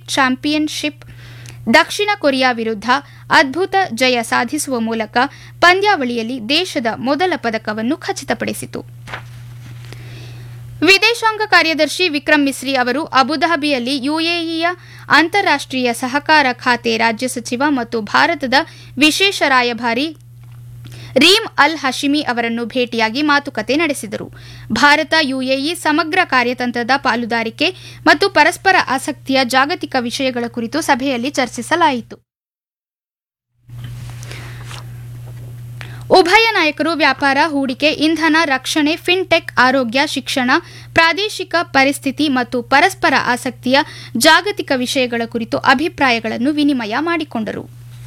championship ದಕ್ಷಿಣ Korea ವಿರುದ್ಧ ಅದ್ಭುತ ಜಯ ಸಾಧಿಸುವ ಮೂಲಕ ಪಂದ್ಯಾವಳಿಯಲ್ಲಿ ದೇಶದ ಮೊದಲ ಪದಕವನ್ನು ಖಚಿತಪಡಿಸಿತು ವಿದೇಶಾಂಗ ಕಾರ್ಯದರ್ಶಿ ವಿಕ್ರಮ್ ಮಿಸ್ರಿ ಅವರು ಅಬುಧಾಬಿಯಲ್ಲಿ ಯುಎಇಯ ಅಂತಾರಾಷ್ಟೀಯ ಸಹಕಾರ ಖಾತೆ ರಾಜ್ಯ ಸಚಿವ ಮತ್ತು ಭಾರತದ ವಿಶೇಷ ರಾಯಭಾರಿ ರೀಮ್ ಅಲ್ ಹಶಿಮಿ ಅವರನ್ನು ಭೇಟಿಯಾಗಿ ಮಾತುಕತೆ ನಡೆಸಿದರು ಭಾರತ ಯುಎಇ ಸಮಗ್ರ ಕಾರ್ಯತಂತ್ರದ ಪಾಲುದಾರಿಕೆ ಮತ್ತು ಪರಸ್ಪರ ಆಸಕ್ತಿಯ ಜಾಗತಿಕ ವಿಷಯಗಳ ಕುರಿತು ಸಭೆಯಲ್ಲಿ ಚರ್ಚಿಸಲಾಯಿತು ಉಭಯ ನಾಯಕರು ವ್ಯಾಪಾರ ಹೂಡಿಕೆ ಇಂಧನ ರಕ್ಷಣೆ ಫಿನ್ಟೆಕ್ ಆರೋಗ್ಯ ಶಿಕ್ಷಣ ಪ್ರಾದೇಶಿಕ ಪರಿಸ್ಥಿತಿ ಮತ್ತು ಪರಸ್ಪರ ಆಸಕ್ತಿಯ ಜಾಗತಿಕ ವಿಷಯಗಳ ಕುರಿತು ಅಭಿಪ್ರಾಯಗಳನ್ನು ವಿನಿಮಯ ಮಾಡಿಕೊಂಡರು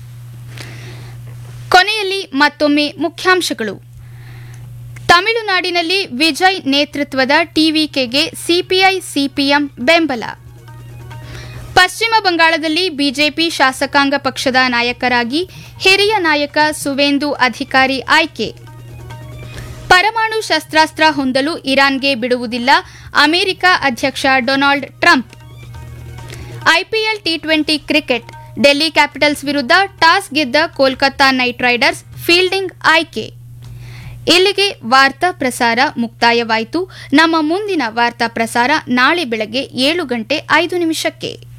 ಕೊನೆಯಲ್ಲಿ ಮತ್ತೊಮ್ಮೆ ಮುಖ್ಯಾಂಶಗಳು ತಮಿಳುನಾಡಿನಲ್ಲಿ ವಿಜಯ್ ನೇತೃತ್ವದ ಟಿವಿಕೆಗೆ ಸಿಪಿಐ ಸಿಪಿಎಂ ಬೆಂಬಲ ಪಶ್ಚಿಮ ಬಂಗಾಳದಲ್ಲಿ ಬಿಜೆಪಿ ಶಾಸಕಾಂಗ ಪಕ್ಷದ ನಾಯಕರಾಗಿ ಹಿರಿಯ ನಾಯಕ ಸುವೇಂದು ಅಧಿಕಾರಿ ಆಯ್ಕೆ ಪರಮಾಣು ಶಸ್ತ್ರಾಸ್ತ್ರ ಹೊಂದಲು ಇರಾನ್ಗೆ ಬಿಡುವುದಿಲ್ಲ ಅಮೆರಿಕ ಅಧ್ಯಕ್ಷ Donald Trump IPL T twenty cricket Delhi capitals ವಿರುದ್ಧ ಟಾಸ್ ಗೆದ್ದ ಕೋಲ್ಕತ್ತಾ ನೈಟ್ ರೈಡರ್ಸ್ ಫೀಲ್ಡಿಂಗ್ ಆಯ್ಕೆ ಇಲ್ಲಿಗೆ ವಾರ್ತಾ ಪ್ರಸಾರ ಮುಕ್ತಾಯವಾಯಿತು ನಮ್ಮ ಮುಂದಿನ ವಾರ್ತಾ ಪ್ರಸಾರ ನಾಳೆ ಬೆಳಗ್ಗೆ ಏಳು ಗಂಟೆ ಐದು ನಿಮಿಷಕ್ಕೆ